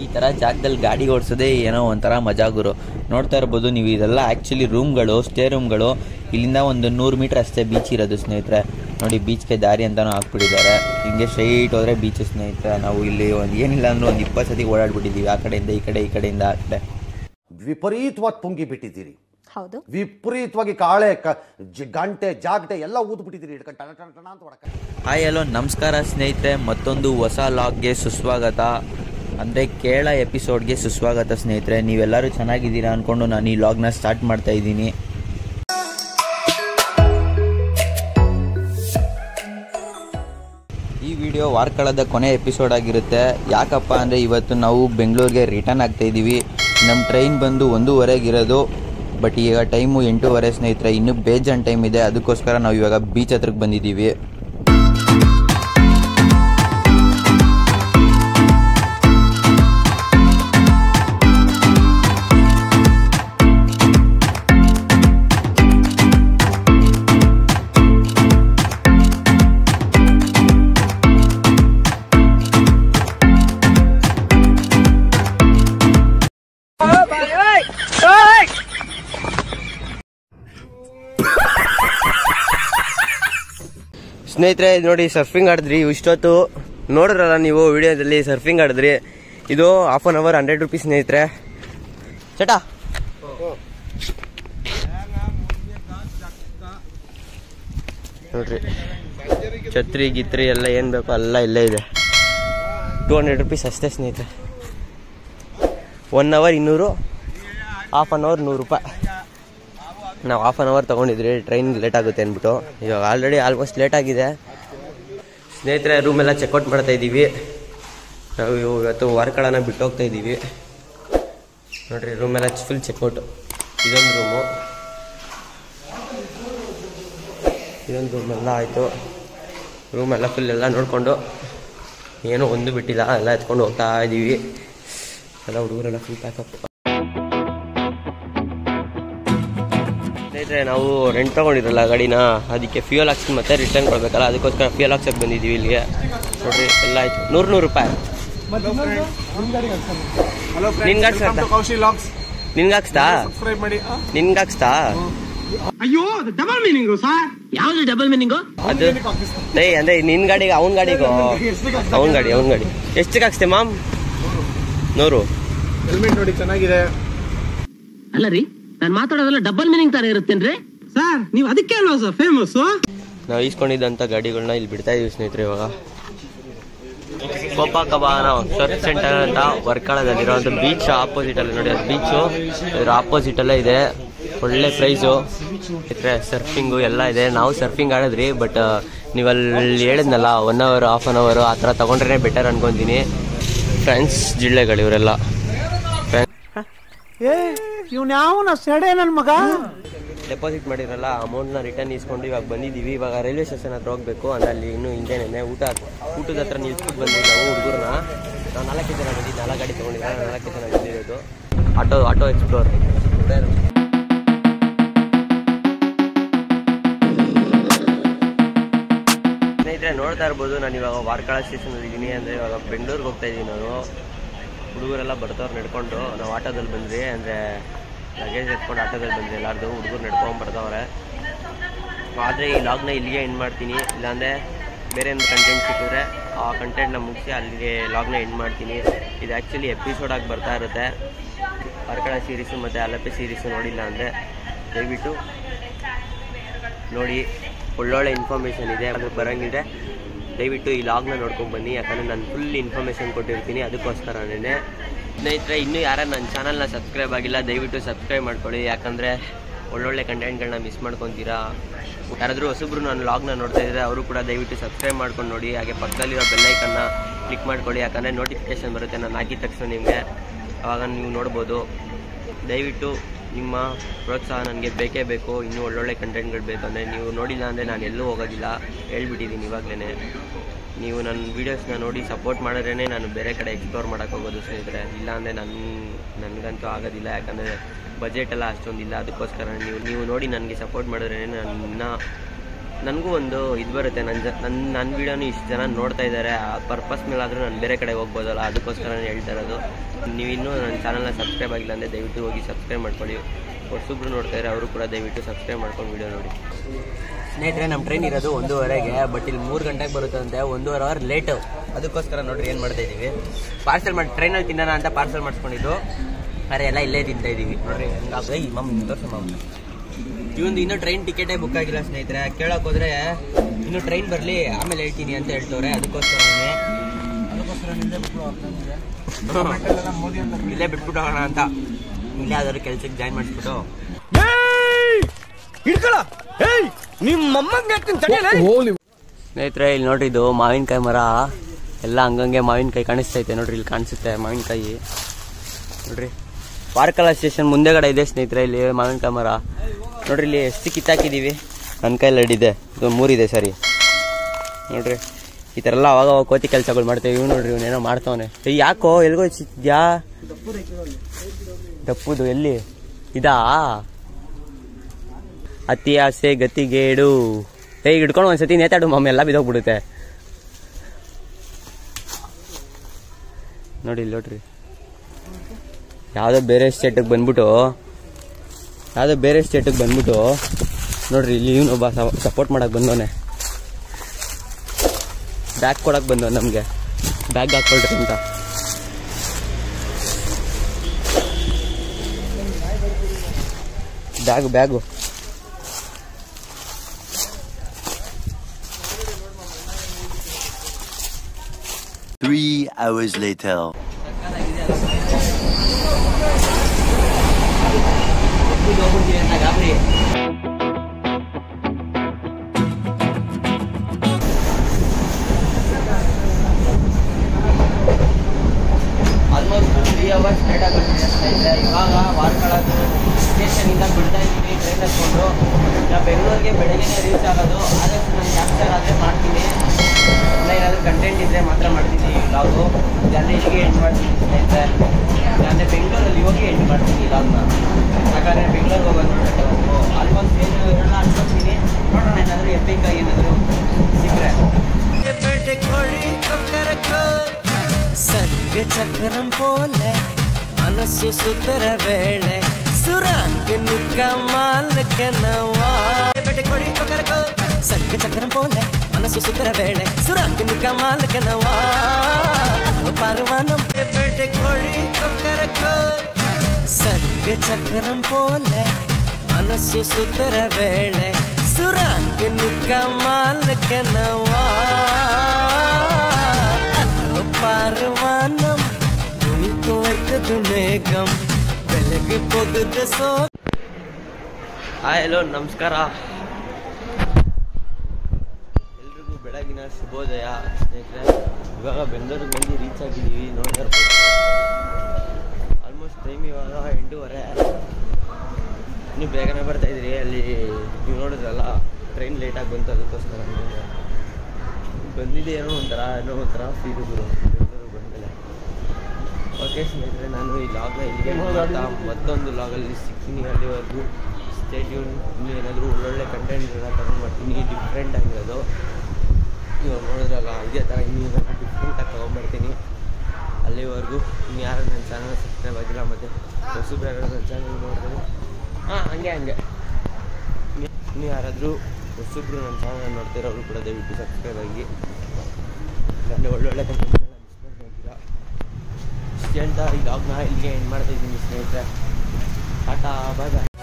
ಈ ಥರ ಜಾಗದಲ್ಲಿ ಗಾಡಿ ಓಡಿಸೋದೇ ಏನೋ ಒಂಥರ ಮಜಾ ಗುರು ನೋಡ್ತಾ ಇರ್ಬೋದು ನೀವು ಇದೆಲ್ಲ ಆ್ಯಕ್ಚುಲಿ ರೂಮ್ಗಳು ಸ್ಟೇ ರೂಮ್ಗಳು ಇಲ್ಲಿಂದ ಒಂದು ನೂರು ಮೀಟ್ರ್ ಅಷ್ಟೇ ಬೀಚ್ ಇರೋದು ಸ್ನೇಹಿತರೆ ನೋಡಿ ಬೀಚ್ಗೆ ದಾರಿ ಅಂತಲೂ ಹಾಕ್ಬಿಟ್ಟಿದ್ದಾರೆ ಹಿಂಗೆ ಸ್ಟ್ರೈಟ್ ಹೋದರೆ ಬೀಚ್ ಸ್ನೇಹಿತರೆ ನಾವು ಇಲ್ಲಿ ಒಂದು ಏನಿಲ್ಲ ಅಂದ್ರೆ ಒಂದು ಇಪ್ಪತ್ತು ಸತಿ ಓಡಾಡ್ಬಿಟ್ಟಿದ್ದೀವಿ ಆ ಕಡೆಯಿಂದ ಈ ಕಡೆ ಈ ಕಡೆಯಿಂದ ಆ ಕಡೆ ವಿಪರೀತವಾಗಿ ತುಂಗಿ ಬಿಟ್ಟಿದ್ದೀರಿ ಹೌದು ವಿಪರೀತವಾಗಿ ಕಾಳೆ ಕ- ಜ- ಗಂಟೆ ಜಾಗಟೆ ಎಲ್ಲ ಊದು ಬಿಟ್ಟಿದ್ದೀರಿ ಹಿಡ್ಕೊಂಡು ಟಣ ಟಣ ಟಣ ಅಂತ ಹೊಡಕ ಹಾಯ್ ಹಲೋ ನಮಸ್ಕಾರ ಸ್ನೇಹಿತರೆ ಮತ್ತೊಂದು ಹೊಸ ಲಾಗ್ಗೆ ಸುಸ್ವಾಗತ ಅಂದರೆ ಕೇರಳ ಎಪಿಸೋಡ್ಗೆ ಸುಸ್ವಾಗತ ಸ್ನೇಹಿತರೆ ನೀವೆಲ್ಲರೂ ಚೆನ್ನಾಗಿದ್ದೀರಾ ಅಂದ್ಕೊಂಡು ನಾನು ಈ ಲಾಗ್ನ ಸ್ಟಾರ್ಟ್ ಮಾಡ್ತಾ ಇದ್ದೀನಿ ಈ ವಿಡಿಯೋ ವಾರ್ಕಳದ ಕೊನೆ ಎಪಿಸೋಡ್ ಆಗಿರುತ್ತೆ ಯಾಕಪ್ಪ ಅಂದರೆ ಇವತ್ತು ನಾವು ಬೆಂಗಳೂರಿಗೆ ರಿಟರ್ನ್ ಆಗ್ತಾ ಇದ್ದೀವಿ ನಮ್ಮ ಟ್ರೈನ್ ಬಂದು ಒಂದೂವರೆಗಿರೋದು ಬಟ್ ಈಗ ಟೈಮು ಎಂಟೂವರೆ ಸ್ನೇಹಿತರೆ ಇನ್ನೂ ಬೇಜಾನ್ ಟೈಮ್ ಇದೆ ಅದಕ್ಕೋಸ್ಕರ ನಾವು ಇವಾಗ ಬೀಚ್ ಹತ್ರಕ್ಕೆ ಬಂದಿದ್ದೀವಿ ಸ್ನೇಹಿತರೆ ಇದ್ ನೋಡಿ ಸರ್ಫಿಂಗ್ ಆಡಿದ್ರಿ ಇಷ್ಟೊತ್ತು ನೋಡಿದ್ರಲ್ಲ ನೀವು ವಿಡಿಯೋದಲ್ಲಿ ಸರ್ಫಿಂಗ್ ಆಡಿದ್ರಿ ಇದು half an hour hundred rupees ಸ್ನೇಹಿತರೆ ಚಟಾ ನೋಡ್ರಿ ಛತ್ರಿ ಗಿತ್ರಿ ಎಲ್ಲ ಏನ್ ಬೇಕೋ ಎಲ್ಲ ಇಲ್ಲೇ ಇದೆ ಟೂ ಹಂಡ್ರೆಡ್ ರುಪೀಸ್ ಅಷ್ಟೇ ಸ್ನೇಹಿತರೆ ಒನ್ ಅವರ್ ಇನ್ನೂರು ಹಾಫ್ ಅನ್ ಅವರ್ ನೂರು ರೂಪಾಯಿ ನಾವು ಹಾಫ್ ಅನ್ ಅವರ್ ತೊಗೊಂಡಿದ್ರಿ ಟ್ರೈನ್ ಲೇಟ್ ಆಗುತ್ತೆ ಅಂದ್ಬಿಟ್ಟು ಇವಾಗ ಆಲ್ರೆಡಿ ಆಲ್ಮೋಸ್ಟ್ ಲೇಟ್ ಆಗಿದೆ ಸ್ನೇಹಿತರೆ ರೂಮೆಲ್ಲ ಚೆಕ್ಔಟ್ ಮಾಡ್ತಾ ಇದ್ದೀವಿ ನಾವು ಇವತ್ತು ವಾರ್ಕಳನ ಬಿಟ್ಟು ಹೋಗ್ತಾ ಇದ್ದೀವಿ ನೋಡ್ರಿ ರೂಮೆಲ್ಲ ಫುಲ್ ಚೆಕ್ಔಟ್ ಇದೊಂದು ರೂಮು ಇದೊಂದು ರೂಮೆಲ್ಲ ಆಯಿತು ರೂಮೆಲ್ಲ ಫುಲ್ ಎಲ್ಲ ನೋಡಿಕೊಂಡು ಏನೂ ಒಂದು ಬಿಟ್ಟಿಲ್ಲ ಎಲ್ಲ ಎತ್ಕೊಂಡು ಹೋಗ್ತಾ ಇದ್ದೀವಿ ಎಲ್ಲ ಹುಡುಗರೆಲ್ಲ ಫುಲ್ ಪ್ಯಾಕಪ್ ಸ್ನೇಹಿತರೆ ನಾವು ರೆಂಟ್ ತಗೊಂಡಿರಲ್ಲ ಗಾಡಿನ ಅದಕ್ಕೆ ಫ್ಯೂಯಲ್ ಹಾಕ್ಸಿ ಮತ್ತೆ ರಿಟರ್ನ್ ಕೊಡ್ಬೇಕಲ್ಲ ಅದಕ್ಕೋಸ್ಕರ ಫ್ಯೂಯಲ್ ಹಾಕ್ಸಕ್ಕೆ ಬಂದಿದ್ದೀವಿ ಇಲ್ಲಿಗೆ ನೋಡ್ರಿ ಎಲ್ಲ ಆಯ್ತು ನೂರು ನೂರು ರೂಪಾಯಿ ನಿನ್ಗೆ ಹಾಕ್ಸ್ತಾ ಕೌಶಿ ಲಾಕ್ಸ್ ನಿನ್ಗೆ ಹಾಕ್ಸ್ತಾ ಸಬ್ಸ್ಕ್ರೈಬ್ ಮಾಡಿ ಆ? ನಿನ್ಗೆ ಹಾಕ್ಸ್ತಾ ಅಯ್ಯೋ ಡಬಲ್ ಮೀನಿಂಗು ಸರ್ ಯಾವ್ದು ಡಬಲ್ ಮೀನಿಂಗು ಅದು ಏಯ್ ಅಂದ್ರೆ ನಿನ್ ಗಾಡಿಗೆ ಅವನ್ ಗಾಡಿಗೋ ಅವನ್ ಗಾಡಿ ಅವನ್ ಗಾಡಿ ಎಷ್ಟಕ್ಕೆ ಹಾಕ್ಸ್ತೆ ಮಾಮ್ ನೂರು ಹೆಲ್ಮೆಟ್ ನೋಡಿ ಚೆನ್ನಾಗಿದೆ ಅಲ್ಲ ರೀ ನಾನ್ ಮಾತಾಡೋದೆಲ್ಲ ಡಬಲ್ ಮೀನಿಂಗ್ ತರ ಇರುತ್ತೇನ್ರಿ ಸರ್ ನೀವು ಅದಕ್ಕೆ ಅಲ್ವಾ ಸರ್ ಫೇಮಸ್ ನಾವು ಈಸ್ಕೊಂಡಿದ್ದಂಥ ಗಾಡಿಗಳನ್ನ ಇಲ್ಲಿ ಬಿಡ್ತಾ ಇದೀವಿ ಸ್ನೇಹಿತರೆ ಇವಾಗ ಕೋಪಾ ಕಬಾನ ಸರ್ಫ್ ಸೆಂಟರ್ ಅಂತ ವರ್ಕಾಳದಲ್ಲಿರೋಂಥ ಬೀಚ್ ಆಪೋಸಿಟ್ ಅಲ್ಲಿ ನೋಡಿ ಅದು ಬೀಚು ಇದ್ರ ಆಪೋಸಿಟ್ ಅಲ್ಲೇ ಇದೆ ಒಳ್ಳೆ ಪ್ರೈಸು ಇದ್ರೆ ಸರ್ಫಿಂಗು ಎಲ್ಲ ಇದೆ ನಾವು ಸರ್ಫಿಂಗ್ ಆಡಿದ್ರಿ ಬಟ್ ನೀವು ಅಲ್ಲಿ ಹೇಳಿದ್ನಲ್ಲ one hour half an hour ಆ ಥರ ತೊಗೊಂಡ್ರೆ ಬೆಟರ್ ಅನ್ಕೊಂತೀನಿ ಫ್ರೆಂಡ್ಸ್ ಜಿಳ್ಳೆಗಳು ಇವರೆಲ್ಲ ಇವ್ನ ಯಾವನ ಸೆಡೆ ನನ್ ಮಗ ಡೆಪಾಸಿಟ್ ಮಾಡಿರಲ್ಲ ಅಮೌಂಟ್ನ ರಿಟರ್ನ್ ಇಸ್ಕೊಂಡು ಇವಾಗ ಬಂದಿದ್ದೀವಿ ಇವಾಗ ರೈಲ್ವೆ ಸ್ಟೇಷನ್ ಹತ್ರ ಹೋಗ್ಬೇಕು ಅಂದ್ರೆ ಅಲ್ಲಿ ಇನ್ನೂ ಹಿಂದೆನೆ ಊಟ ಊಟದ ಹತ್ರ ನಿಲ್ಸ್ಬಿಟ್ಟು ಬಂದ್ವಿ ನಾವು ಹುಡುಗರನ್ನ ನಾವು ನಾಲ್ಕು ಜನ ಬಂದಿದ್ದು ನಾಲ್ಕು ಗಾಡಿ ತೊಗೊಂಡಿದ್ದೆ ನಾಲ್ಕು ಜನ ಬಂದಿರೋದು ಆಟೋ ಆಟೋ ಎಕ್ಸ್ಪ್ಲೋರ್ ಸ್ನೇಹಿತರೆ ನೋಡ್ತಾ ಇರ್ಬೋದು ನಾನು ಇವಾಗ ವಾರ್ಕಳ ಸ್ಟೇಷನಲ್ಲಿ ಇದ್ದೀನಿ ಅಂದರೆ ಇವಾಗ ಬೆಂಗಳೂರಿಗೆ ಹೋಗ್ತಾ ಇದ್ದೀನಿ ನಾನು ಹುಡುಗರೆಲ್ಲ ಬರ್ತಾವ್ರು ನಡ್ಕೊಂಡು ನಾವು ಆಟೋದಲ್ಲಿ ಬಂದ್ವಿ ಅಂದರೆ ಲಗೇಜ್ ಎತ್ಕೊಂಡು ಆಟೋದಲ್ಲಿ ಬಂದ್ವಿ ಎಲ್ಲಾರ್ದು ಹುಡುಗರು ನಡ್ಕೊಂಡು ಬರ್ತಾವ್ರೆ ಆದರೆ ಈ ಲಾಗ್ನ ಇಲ್ಲಿಗೆ ಎಂಡ್ ಮಾಡ್ತೀನಿ ಇಲ್ಲಾಂದರೆ ಬೇರೆ ಏನು ಕಂಟೆಂಟ್ ಸಿಕ್ಕಿದ್ರೆ ಆ ಕಂಟೆಂಟ್ನ ಮುಗಿಸಿ ಅಲ್ಲಿಗೆ ಲಾಗ್ನ ಎಂಡ್ ಮಾಡ್ತೀನಿ ಇದು ಆ್ಯಕ್ಚುಲಿ ಎಪಿಸೋಡ್ ಆಗಿ ಬರ್ತಾ ಇರುತ್ತೆ ವಾರ್ಕಳ ಸೀರೀಸು ಮತ್ತು ಅಲಪೆ ಸೀರೀಸು ನೋಡಿಲ್ಲ ಅಂದರೆ ದಯವಿಟ್ಟು ನೋಡಿ ಒಳ್ಳೊಳ್ಳೆ ಇನ್ಫಾರ್ಮೇಷನ್ ಇದೆ ಅದು ಬರೋಂಗಿದ್ರೆ ದಯವಿಟ್ಟು ಈ ಲಾಗ್ನ ನೋಡ್ಕೊಂಡು ಬನ್ನಿ ಯಾಕಂದರೆ ನಾನು ಫುಲ್ ಇನ್ಫಾರ್ಮೇಷನ್ ಕೊಟ್ಟಿರ್ತೀನಿ ಅದಕ್ಕೋಸ್ಕರನೇ ಸ್ನೇಹಿತರೆ ಇನ್ನೂ ಯಾರು ನನ್ನ ಚಾನಲ್ನ ಸಬ್ಸ್ಕ್ರೈಬ್ ಆಗಿಲ್ಲ ದಯವಿಟ್ಟು ಸಬ್ಸ್ಕ್ರೈಬ್ ಮಾಡ್ಕೊಳ್ಳಿ ಯಾಕಂದರೆ ಒಳ್ಳೊಳ್ಳೆ ಕಂಟೆಂಟ್ಗಳನ್ನ ಮಿಸ್ ಮಾಡ್ಕೊತೀರಾ ಯಾರಾದರೂ ಹೊಸಬ್ರು ನಾನು ಲಾಗ್ನ ನೋಡ್ತಾ ಇದ್ದರೆ ಅವರು ಕೂಡ ದಯವಿಟ್ಟು ಸಬ್ಸ್ಕ್ರೈಬ್ ಮಾಡ್ಕೊಂಡು ನೋಡಿ ಹಾಗೆ ಪಕ್ಕದಲ್ಲಿರೋ ಬೆಲ್ಲೈಕನ್ನ ಕ್ಲಿಕ್ ಮಾಡ್ಕೊಳ್ಳಿ ಯಾಕಂದರೆ ನೋಟಿಫಿಕೇಶನ್ ಬರುತ್ತೆ ನಾನು ಹಾಕಿದ ತಕ್ಷಣ ನಿಮಗೆ ಆವಾಗ ನೀವು ನೋಡ್ಬೋದು ದಯವಿಟ್ಟು ನಿಮ್ಮ ಪ್ರೋತ್ಸಾಹ ನನಗೆ ಬೇಕೇ ಬೇಕು ಇನ್ನೂ ಒಳ್ಳೊಳ್ಳೆ ಕಂಟೆಂಟ್ಗಳು ಬೇಕಂದರೆ ನೀವು ನೋಡಿಲ್ಲ ಅಂದರೆ ನಾನು ಎಲ್ಲೂ ಹೋಗೋದಿಲ್ಲ ಹೇಳ್ಬಿಟ್ಟಿದ್ದೀನಿ ಇವಾಗಲೇ ನೀವು ನನ್ನ ವೀಡಿಯೋಸ್ನ ನೋಡಿ ಸಪೋರ್ಟ್ ಮಾಡಿದ್ರೇ ನಾನು ಬೇರೆ ಕಡೆ ಎಕ್ಸ್ಪ್ಲೋರ್ ಮಾಡೋಕ್ಕೆ ಹೋಗೋದು ಸ್ನೇಹಿತರೆ ಇಲ್ಲಾಂದರೆ ನನ್ನ ನನಗಂತೂ ಆಗೋದಿಲ್ಲ ಯಾಕಂದರೆ ಬಜೆಟ್ ಎಲ್ಲ ಅಷ್ಟೊಂದಿಲ್ಲ ಅದಕ್ಕೋಸ್ಕರ ನೀವು ನೀವು ನೋಡಿ ನನಗೆ ಸಪೋರ್ಟ್ ಮಾಡಿದ್ರೇ ನಾನು ಇನ್ನೂ ನನಗೂ ಒಂದು ಇದು ಬರುತ್ತೆ ನನ್ನ ಜ ನನ್ನ ನನ್ನ ವೀಡಿಯೋನು ಇಷ್ಟು ಜನ ನೋಡ್ತಾ ಇದ್ದಾರೆ ಆ ಪರ್ಪಸ್ ಮೇಲಾದರೂ ನಾನು ಬೇರೆ ಕಡೆ ಹೋಗ್ಬೋದಲ್ಲ ಅದಕ್ಕೋಸ್ಕರ ನಾನು ಹೇಳ್ತಾ ಇರೋದು ನೀವು ಇನ್ನೂ ನನ್ನ ಚಾನಲ್ನ ಸಬ್ಸ್ಕ್ರೈಬ್ ಆಗಿಲ್ಲ ಅಂದರೆ ದಯವಿಟ್ಟು ಹೋಗಿ ಸಬ್ಸ್ಕ್ರೈಬ್ ಮಾಡ್ಕೊಳ್ಳಿ ಹೊಸಬ್ರು ನೋಡ್ತಾ ಇದ್ದಾರೆ ಅವರು ಕೂಡ ದಯವಿಟ್ಟು ಸಬ್ಸ್ಕ್ರೈಬ್ ಮಾಡ್ಕೊಂಡು ವೀಡಿಯೋ ನೋಡಿ ಸ್ನೇಹಿತರೆ ನಮ್ಮ ಟ್ರೈನ್ ಇರೋದು ಒಂದೂವರೆಗೆ ಬಟ್ ಇಲ್ಲಿ ಮೂರು ಗಂಟೆಗೆ ಬರುತ್ತಂತೆ ಒಂದೂವರೆ ಅವರ್ ಲೇಟು ಅದಕ್ಕೋಸ್ಕರ ನೋಡ್ರಿ ಏನು ಮಾಡ್ತಾ ಇದ್ದೀವಿ ಪಾರ್ಸಲ್ ಮಾಡಿ ಟ್ರೈನಲ್ಲಿ ತಿನ್ನೋಣ ಅಂತ ಪಾರ್ಸಲ್ ಮಾಡಿಸ್ಕೊಂಡಿದ್ದು ಅರೆ ಎಲ್ಲ ಇಲ್ಲೇ ತಿಂತಾ ಇದ್ದೀವಿ ನೋಡ್ರಿ ಹಂಗಾಗಿ ಮಮ್ ತೋರ್ಸ ಮಮ್ ಇವಂದು ಇನ್ನೂ ಟ್ರೈನ್ ಟಿಕೆಟೇ ಬುಕ್ ಆಗಿಲ್ಲ ಸ್ನೇಹಿತರೆ ಕೇಳಕ್ ಹೋದ್ರೆ ಇನ್ನು ಟ್ರೈನ್ ಬರಲಿ ಆಮೇಲೆ ಹೇಳ್ತೀನಿ ಅಂತ ಹೇಳ್ತವ್ರೆ ಅದಕ್ಕೋಸ್ಕರನೇ ಇಲ್ಲೇ ಬಿಟ್ಬಿಟ್ಟು ಹೋಗೋಣ ಅಂತ ಇಲ್ಲೇ ಯಾವ್ದಾದ್ರು ಕೆಲ್ಸಕ್ಕೆ ಜಾಯ್ನ್ ಮಾಡಿಸ್ಬಿಟ್ಟು ಸ್ನೇಹಿತರೆ ಇಲ್ಲಿ ನೋಡ್ರಿ ಇದು ಮಾವಿನಕಾಯಿ ಮರ ಎಲ್ಲ ಹಂಗಂಗೆ ಮಾವಿನಕಾಯಿ ಕಾಣಿಸ್ತೈತೆ ನೋಡ್ರಿ ಇಲ್ಲಿ ಕಾಣಿಸುತ್ತೆ ಮಾವಿನಕಾಯಿ ನೋಡ್ರಿ ಪಾರ್ಕಲ ಸ್ಟೇಷನ್ ಮುಂದೆಗಡೆ ಇದೆ ಸ್ನೇಹಿತರೆ ಇಲ್ಲಿ ಮಾವಿನಕಾಯಿ ಮರ ನೋಡ್ರಿ ಇಲ್ಲಿ ಎಷ್ಟು ಕಿತ್ತಾಕಿದೀವಿ ನನ್ನ ಕೈಯಲ್ಲಿ ಅಡಿದೆ ಇದು ಮೂರಿದೆ ಸರಿ ನೋಡ್ರಿ ಈ ಥರ ಎಲ್ಲ ಅವಾಗ ಅವಾಗ ಕೋತಿ ಕೆಲಸಗಳು ಮಾಡ್ತೇವೆ ಇವ್ ನೋಡ್ರಿ ಇವನೇನೋ ಮಾಡ್ತಾವನೆ ಏ ಯಾಕೋ ಎಲ್ಗೋ ಸಿಕ್ತಿದ್ಯಾ ದಪ್ಪುದು ಎಲ್ಲಿ ಇದಾ ಅತಿ ಆಸೆ ಗತಿಗೇಡು ಏ ಈಗ ಹಿಡ್ಕೊಂಡು ಒಂದ್ಸತಿ ನೇತಾಡು ಮಮ್ಮಿ ಎಲ್ಲ ಬಿದ್ದೋಗ್ಬಿಡುತ್ತೆ ನೋಡಿ ಇಲ್ಲಿ ನೋಡ್ರಿ ಯಾವುದೋ ಬೇರೆ ಸ್ಟೇಟಿಗೆ ಬಂದ್ಬಿಟ್ಟು ಯಾವುದೋ ಬೇರೆ ಸ್ಟೇಟಿಗೆ ಬಂದ್ಬಿಟ್ಟು ನೋಡ್ರಿ ಇಲ್ಲಿ ಇವನೊಬ್ಬ ಸಪೋರ್ಟ್ ಮಾಡಕ್ ಬಂದವನೆ ಬ್ಯಾಗ್ ಕೊಡಕ್ ಬಂದವ ನಮಗೆ ಬ್ಯಾಗ್ ಹಾಕೊಳ್ರಿ ಅಂತ bag bag Three hours later. ಹೋಗ್ಬಿಡ್ತೀವಿ ಅಂತ ಗಾಬರಿ ಆಲ್ಮೋಸ್ಟ್ ತ್ರೀ ಅವರ್ಸ್ ಲೇಟ್ ಆಗುತ್ತೆ ಸ್ನೇಹಿತರೆ ಇವಾಗ ವಾರ್ಕಳದು ಸ್ಟೇಷನಿಂದ ಬಿಡ್ತಾ ಇದ್ದೀನಿ ಟ್ರೈನ್ ಹತ್ಕೊಂಡು ನಾ ಬೆಂಗಳೂರಿಗೆ ಬೆಳಗ್ಗೆನೇ ರೀಚ್ ಆಗೋದು ಆದಷ್ಟು ನಾನು ಕ್ಯಾಪ್ಚರ್ ಆದರೆ ಮಾಡ್ತೀನಿ ಇಲ್ಲ ಏನಾದರೂ ಕಂಟೆಂಟ್ ಇದ್ದರೆ ಮಾತ್ರ ಮಾಡ್ತೀನಿ ಲಾಗು ಇಲ್ಲಾಂದರೆ ಇಲ್ಲಿಗೆ ಎಂಡ್ ಮಾಡ್ತೀನಿ ಸ್ನೇಹಿತರೆ ಇಲ್ಲಾಂದರೆ ಬೆಂಗಳೂರಲ್ಲಿ ಹೋಗಿ ಎಂಡ್ ಮಾಡ್ತೀನಿ ಈ ಲಾಗ್ನ ಯಾಕಂದರೆ ಬೆಂಗಳೂರಿಗೆ ಹೋಗೋದು ನೋಡಬೇಕು ಆಲ್ಮೋಸ್ಟ್ ಏನು ಇರಲ್ಲ ಅನ್ಕೊತೀನಿ ನೋಡೋಣ ಏನಾದರೂ ಎಪಿಕ್ ಆಗಿ ಏನಾದರೂ ಸಿಕ್ಕರೆ சங்க சக்கரம் போல மனசு சுத்தர வேளை சுராங்கு நிக்கமால கனவா கொடி கொக்கரக்கோ சங்க சக்கரம் போல மனசு சுத்தர வேளை சுராங்கு நிக்கமால கனவா பருவானம் பேட்டை கொடி கொக்கரக்கோ சங்க சக்கரம் போல மனசு சுத்தர வேளை சுராங்கு நிக்கமால கனவா பார்வானம் துணிக்கு வைத்தது மேகம் ಬೆಳಗ್ಗೆ ಪೊಗದ ಸೋ ಹಾಯ್ ಹಲೋ ನಮಸ್ಕಾರ ಎಲ್ರಿಗೂ ಬೆಳಗಿನ ಶುಭೋದಯ ಸ್ನೇಹಿತರೆ ಇವಾಗ ಬೆಂಗಳೂರಿಗೆ ಬಂದು ರೀಚ್ ಆಗಿದ್ದೀವಿ ನೋಡ್ತಾ ಇರ್ಬೋದು ಆಲ್ಮೋಸ್ಟ್ ಟೈಮ್ ಇವಾಗ ಎಂಟೂವರೆ ನೀವು ಬೇಗನೆ ಬರ್ತಾ ಇದ್ರಿ ಅಲ್ಲಿ ನೀವು ನೋಡಿದ್ರಲ್ಲ ಟ್ರೈನ್ ಲೇಟಾಗಿ ಬಂತು ಅದಕ್ಕೋಸ್ಕರ ನಿಮಗೆ ಬಂದಿದ್ದೆ ಏನೋ ಒಂಥರ ಏನೋ ಒಂಥರ ಫೀಲ್ ಗುರು ಬೆಂಗಳೂರಿಗೆ ಬಂದಮೇಲೆ ಓಕೆ ಸ್ನೇಹಿತರೆ ನಾನು ಈ ಲಾಗ್ನ ಇಲ್ಲಿಗೆ ಮಾಡ್ತಾ ಮತ್ತೊಂದು ಲಾಗಲ್ಲಿ ಸಿಗ್ತೀನಿ ಅಲ್ಲಿವರೆಗೂ ಸ್ಟೇಟ್ಯೂನ್ ಇನ್ನೂ ಏನಾದರೂ ಒಳ್ಳೊಳ್ಳೆ ಕಂಟೆಂಟ್ ಎಲ್ಲ ತಗೊಂಡು ಬರ್ತೀನಿ ಡಿಫ್ರೆಂಟ್ ಆಗಿರೋದು ಇವಾಗ ನೋಡಿದ್ರಲ್ಲ ಇದೇ ಥರ ಇನ್ನೂ ಡಿಫ್ರೆಂಟಾಗಿ ತೊಗೊಂಬರ್ತೀನಿ ಅಲ್ಲಿವರೆಗೂ ಇನ್ನು ಯಾರು ನನ್ನ ಚಾನಲ್ ಸಬ್ಸ್ಕ್ರೈಬ್ ಆಗಿಲ್ಲ ಮತ್ತು ಹೊಸಬ್ರು ಯಾರು ನನ್ನ ಚಾನಲ್ ನೋಡಿದ್ರೆ ಹಾಂ ಹಂಗೆ ಹಂಗೆ ಇನ್ನು- ಇನ್ನು ಯಾರಾದರೂ ಹೊಸಬ್ರು ನನ್ನ ಚಾನಲ್ ನೋಡ್ತಿರೋರು ಕೂಡ ದಯವಿಟ್ಟು ಸಬ್ಸ್ಕ್ರೈಬ್ ಆಗಿ ಇಲ್ಲಾಂದರೆ ಒಳ್ಳೊಳ್ಳೆ ಕಂಟೆಂಟ್ ಎಲ್ಲ ಮಿಸ್ ಮಾಡ್ಕೊತೀರಾ ಇಷ್ಟು ಹೇಳ್ತಾ ಈ ಲಾಗ್ನ ಇಲ್ಲಿಗೆ ಎಂಡ್ ಮಾಡ್ತಾ ಇದ್ದೀನಿ ಸ್ನೇಹಿತರೆ ಟಾಟಾ ಬಾಯ್ ಬಾಯ್